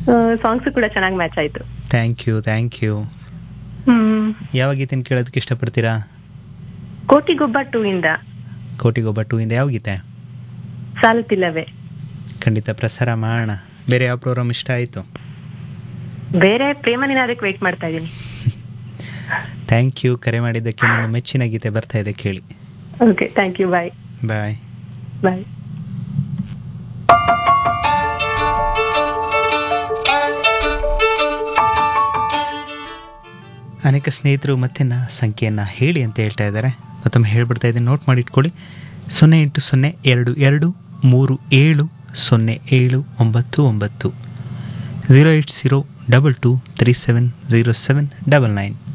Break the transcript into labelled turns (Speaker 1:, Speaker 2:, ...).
Speaker 1: songs ಕೂಡ ಚೆನ್ನಾಗಿ match ಆಯ್ತು
Speaker 2: thank you thank you
Speaker 1: hmm
Speaker 2: ಯಾವ ಗೀತೆನ ಕೇಳೋದಕ್ಕೆ ಇಷ್ಟಪಡ್ತೀರಾ
Speaker 1: ಕೋಟಿಗೊಬ್ಬ ಟೂ ಇಂದ
Speaker 2: ಕೋಟಿಗೊಬ್ಬ ಟೂ ಇಂದ ಯಾವ ಗೀತೆ
Speaker 1: ಸಾಲುತ್ತಿಲ್ಲವೇ
Speaker 2: ಖಂಡಿತ ಪ್ರಸಾರ ಮಾಡೋಣ ಬೇರೆ ಯಾವ ಪ್ರೋಗ್ರಾಮ್ ಇಷ್ಟ ಆಯಿತು
Speaker 1: ಬೇರೆ ಪ್ರೇಮ ನಿನಾದಕ್ಕೆ ವೇಟ್ ಮಾಡ್ತಾ ಇದ್ದೀನಿ
Speaker 2: ಥ್ಯಾಂಕ್ ಯು ಕರೆ ಮಾಡಿದ್ದಕ್ಕೆ ನಿಮ್ಮ ಮೆಚ್ಚಿನ ಗೀತೆ ಬರ್ತಾ ಇದೆ ಕೇಳಿ
Speaker 1: okay thank you bye
Speaker 2: bye
Speaker 1: bye
Speaker 2: ಅನೇಕ ಸ್ನೇಹಿತರು ಮತ್ತೆ ನಾ ಸಂಖ್ಯೆಯನ್ನು ಹೇಳಿ ಅಂತ ಹೇಳ್ತಾ ಇದ್ದಾರೆ ಮತ್ತೊಮ್ಮೆ ಹೇಳ್ಬಿಡ್ತಾ ಇದ್ದೀನಿ ನೋಟ್ ಮಾಡಿ ಇಟ್ಕೊಳ್ಳಿ ಸೊನ್ನೆ ಎಂಟು ಸೊನ್ನೆ ಎರಡು ಎರಡು ಮೂರು ಏಳು ಸೊನ್ನೆ ಏಳು ಒಂಬತ್ತು ಒಂಬತ್ತು zero eight zero double two three seven zero seven double nine